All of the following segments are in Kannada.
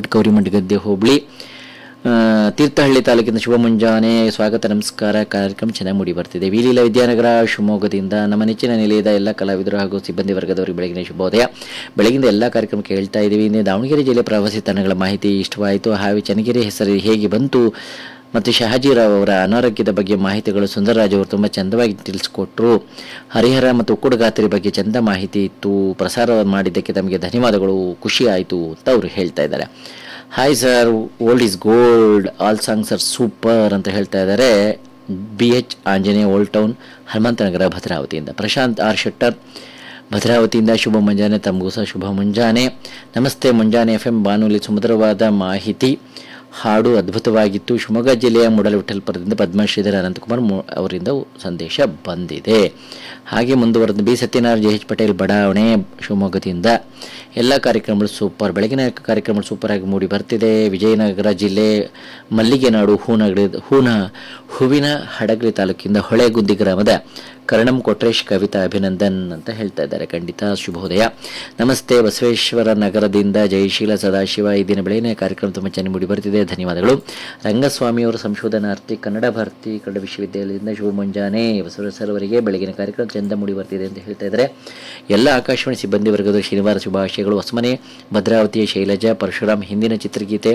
ಲೇಔಟ್ ಗೌರಿಮಂಡಿ ಗದ್ದೆ ಹೋಬಳಿ ಆ, ತೀರ್ಥಹಳ್ಳಿ ತಾಲೂಕಿನ ಶುಭ ಮುಂಜಾನೆ ಸ್ವಾಗತ ನಮಸ್ಕಾರ ಕಾರ್ಯಕ್ರಮ ಚೆನ್ನಾಗಿ ಮೂಡಿ ಬರ್ತಿದೆ ವಿಲೀಲ ವಿದ್ಯಾನಗರ ಶಿವಮೊಗ್ಗದಿಂದ ನಮ್ಮ ನೆಚ್ಚಿನ ನಿಲಯದ ಎಲ್ಲ ಕಲಾವಿದರು ಹಾಗೂ ಸಿಬ್ಬಂದಿ ವರ್ಗದವರಿಗೆ ಬೆಳಗಿನ ಶುಭೋದಯ ಬೆಳಗಿಂದ ಎಲ್ಲ ಕಾರ್ಯಕ್ರಮ ಕೇಳ್ತಾ ಇದ್ದೀವಿ ಇಂದು ದಾವಣಗೆರೆ ಜಿಲ್ಲೆ ಪ್ರವಾಸಿ ತಾಣಗಳ ಮಾಹಿತಿ ಇಷ್ಟವಾಯಿತು ಹಾವಿ ಚನ್ನಗಿರಿ ಹೆಸರು ಹೇಗೆ ಬಂತು ಮತ್ತು ಶಹಾಜಿರಾವ್ ಅವರ ಅನಾರೋಗ್ಯದ ಬಗ್ಗೆ ಮಾಹಿತಿಗಳು ಸುಂದರರಾಜ್ ಅವರು ತುಂಬ ಚಂದವಾಗಿ ತಿಳಿಸ್ಕೊಟ್ರು ಹರಿಹರ ಮತ್ತು ಉಕ್ಕುಡುಗಾತ್ರಿ ಬಗ್ಗೆ ಚಂದ ಮಾಹಿತಿ ಇತ್ತು ಪ್ರಸಾರ ಮಾಡಿದ್ದಕ್ಕೆ ತಮಗೆ ಧನ್ಯವಾದಗಳು ಖುಷಿ ಆಯಿತು ಅಂತ ಅವರು ಹೇಳ್ತಾ ಇದ್ದಾರೆ hi sir old is gold all songs are super ಅಂತ ಹೇಳ್ತಾ ಇದ್ದಾರೆ B H Anjaneya old town Hanumanthanagara ಭದ್ರಾವತಿಯಿಂದ ಪ್ರಶಾಂತ್ ಆರ್ ಶೆಟ್ಟರ್ ಭದ್ರಾವತಿಯಿಂದ ಶುಭ ಮುಂಜಾನೆ ತಮಗೂ ಸಹ ಶುಭ ಮುಂಜಾನೆ ನಮಸ್ತೆ ಮುಂಜಾನೆ ಎಫ್ ಎಂ ಬಾನುಲಿ ಸುಮಧುರವಾದ ಮಾಹಿತಿ ಹಾಡು ಅದ್ಭುತವಾಗಿತ್ತು ಶಿವಮೊಗ್ಗ ಜಿಲ್ಲೆಯ ಮೂಡಲವಿಠಲ್ಪುರದಿಂದ ಪದ್ಮಶ್ರೀಧರ ಅನಂತಕುಮಾರ್ ಮು- ಅವರಿಂದ ಸಂದೇಶ ಬಂದಿದೆ ಹಾಗೆ ಮುಂದುವರೆದ B Satyanarayana J H Patel ಬಡಾವಣೆ ಶಿವಮೊಗ್ಗದಿಂದ ಎಲ್ಲ ಕಾರ್ಯಕ್ರಮಗಳು ಸೂಪರ್ ಬೆಳಗಿನ ಕಾರ್ಯಕ್ರಮ ಸೂಪರ್ ಆಗಿ ಮೂಡಿ ಬರ್ತಿದೆ ವಿಜಯನಗರ ಜಿಲ್ಲೆ ಮಲ್ಲಿಗೆನಾಡು ಹೂನಗರಿ ಹೂನ ಹೂವಿನ ಹಡಗಲಿ ತಾಲೂಕಿಂದ ಹೊಳೆಗುಂದಿ ಗ್ರಾಮದ ಕರ್ಣಂ ಕೊಟ್ರೇಶ್ ಕವಿತಾ ಅಭಿನಂದನ್ ಅಂತ ಹೇಳ್ತಾ ಇದ್ದಾರೆ ಖಂಡಿತ ಶುಭೋದಯ ನಮಸ್ತೆ ಬಸವೇಶ್ವರ ನಗರದಿಂದ ಜಯಶೀಲ ಸದಾಶಿವ ಈ ದಿನ ಬೆಳಗಿನ ಕಾರ್ಯಕ್ರಮ ತುಂಬ ಚೆನ್ನಾಗಿ ಮೂಡಿ ಬರ್ತಿದೆ ಧನ್ಯವಾದಗಳು ರಂಗಸ್ವಾಮಿಯವರ ಸಂಶೋಧನಾರ್ಥಿ ಕನ್ನಡ ಭಾರತಿ ಕನ್ನಡ ವಿಶ್ವವಿದ್ಯಾಲಯದಿಂದ ಶುಭ ಮುಂಜಾನೆ ಬಸವರಾಜ ಸರ್ ಅವರಿಗೆ ಬೆಳಗಿನ ಕಾರ್ಯಕ್ರಮ ಚಂದ ಮೂಡಿ ಬರ್ತಿದೆ ಅಂತ ಹೇಳ್ತಾ ಇದ್ದಾರೆ ಎಲ್ಲ ಆಕಾಶವಾಣಿ ಸಿಬ್ಬಂದಿ ವರ್ಗದ ಶನಿವಾರ ಶುಭಾಶಯಗಳು ಹೊಸಮನೆ ಭದ್ರಾವತಿಯ ಶೈಲಜಾ ಪರಶುರಾಮ್ ಹಿಂದಿನ ಚಿತ್ರಗೀತೆ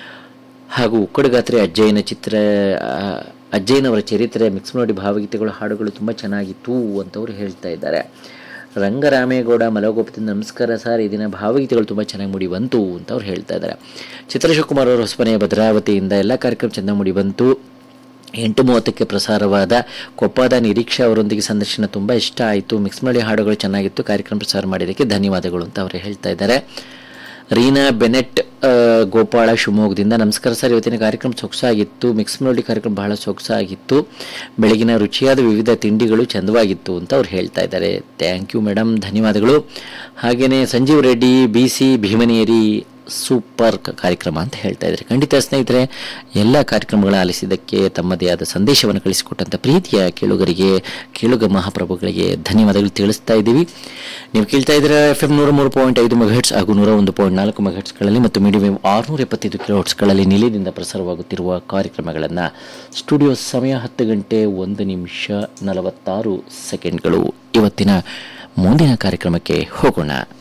ಹಾಗೂ ಉಕ್ಕಡುಗಾತ್ರಿ ಅಜ್ಜಯ್ಯನ ಚಿತ್ರ ಆ, ಅಜ್ಜಯ್ಯನವರ ಚರಿತ್ರೆ ಮಿಕ್ಸ್ ನೋಡಿ ಭಾವಗೀತೆಗಳು ಹಾಡುಗಳು ತುಂಬ ಚೆನ್ನಾಗಿತ್ತು ಅಂತವ್ರು ಹೇಳ್ತಾ ಇದ್ದಾರೆ ರಂಗರಾಮೇಗೌಡ ಮಲಗೋಪದಿಂದ ನಮಸ್ಕಾರ ಸರ್ ಈ ದಿನ ಭಾವಗೀತೆಗಳು ತುಂಬ ಚೆನ್ನಾಗಿ ಮೂಡಿ ಬಂತು ಅಂತ ಅವ್ರು ಹೇಳ್ತಾ ಇದ್ದಾರೆ ಚಿತ್ರಶಿವಕುಮಾರ್ ಅವರು ಹೊಸಮನೆಯ ಭದ್ರಾವತಿಯಿಂದ ಎಲ್ಲ ಕಾರ್ಯಕ್ರಮ ಚೆಂದ ಮೂಡಿ ಬಂತು ಎಂಟು ಮೂವತ್ತಕ್ಕೆ ಪ್ರಸಾರವಾದ ಕೊಪ್ಪದ ನಿರೀಕ್ಷಾ ಅವರೊಂದಿಗೆ ಸಂದರ್ಶನ ತುಂಬ ಇಷ್ಟ ಆಯಿತು ಮಿಕ್ಸ್ ಮಾಡಿ ಹಾಡುಗಳು ಚೆನ್ನಾಗಿತ್ತು ಕಾರ್ಯಕ್ರಮ ಪ್ರಸಾರ ಮಾಡಿದ್ದಕ್ಕೆ ಧನ್ಯವಾದಗಳು ಅಂತ ಅವರು ಹೇಳ್ತಾ ಇದ್ದಾರೆ ರೀನಾ ಬೆನೆಟ್ ಆ, ಗೋಪಾಳ ಶಿವಮೊಗ್ಗದಿಂದ ನಮಸ್ಕಾರ ಸರ್ ಇವತ್ತಿನ ಕಾರ್ಯಕ್ರಮ ಸೊಗಸಾಗಿತ್ತು ಮಿಕ್ಸ್ ಮೆಲೋಡಿ ಕಾರ್ಯಕ್ರಮ ಬಹಳ ಸೊಗಸಾಗಿತ್ತು ಬೆಳಗಿನ ರುಚಿಯಾದ ವಿವಿಧ ತಿಂಡಿಗಳು ಚಂದವಾಗಿತ್ತು ಅಂತ ಅವ್ರು ಹೇಳ್ತಾ ಇದ್ದಾರೆ ಥ್ಯಾಂಕ್ ಯು ಮೇಡಮ್ ಧನ್ಯವಾದಗಳು ಹಾಗೆಯೇ Sanjeev Reddy B C Bhimaniyari super ಕ- ಕಾರ್ಯಕ್ರಮ ಅಂತ ಹೇಳ್ತಾ ಇದ್ದಾರೆ ಖಂಡಿತ ಸ್ನೇಹಿತರೆ ಎಲ್ಲ ಕಾರ್ಯಕ್ರಮಗಳ ಆಲಿಸಿದ್ದಕ್ಕೆ ತಮ್ಮದೇ ಆದ ಸಂದೇಶವನ್ನು ಕಳಿಸಿಕೊಟ್ಟಂಥ ಪ್ರೀತಿಯ ಕೇಳುಗರಿಗೆ ಕೇಳುಗ ಮಹಾಪ್ರಭುಗಳಿಗೆ ಧನ್ಯವಾದಗಳು ತಿಳಿಸ್ತಾ ಇದ್ದೀವಿ ನೀವು ಕೇಳ್ತಾ ಇದ್ದೀರಾ ಎಫ್ ಎಂ ನೂರ ಮೂರು ಪಾಯಿಂಟ್ ಐದು ಮೆಗಾಹೆಟ್ಸ್ ಹಾಗೂ ನೂರ ಒಂದು ಪಾಯಿಂಟ್ ನಾಲ್ಕು ಮೆಗಾಹೆಟ್ಸ್ಗಳಲ್ಲಿ ಮತ್ತು ಮೀಡಿಯಂ ಆರುನೂರ ಎಪ್ಪತ್ತೈದು ಕಿಲೋಹೆಟ್ಸ್ಗಳಲ್ಲಿ ನಿಲಯದಿಂದ ಪ್ರಸಾರವಾಗುತ್ತಿರುವ ಕಾರ್ಯಕ್ರಮಗಳನ್ನು ಸ್ಟುಡಿಯೋ ಸಮಯ ಹತ್ತು ಗಂಟೆ ಒಂದು ನಿಮಿಷ ನಲವತ್ತಾರು ಸೆಕೆಂಡ್ಗಳು ಇವತ್ತಿನ ಮುಂದಿನ ಕಾರ್ಯಕ್ರಮಕ್ಕೆ ಹೋಗೋಣ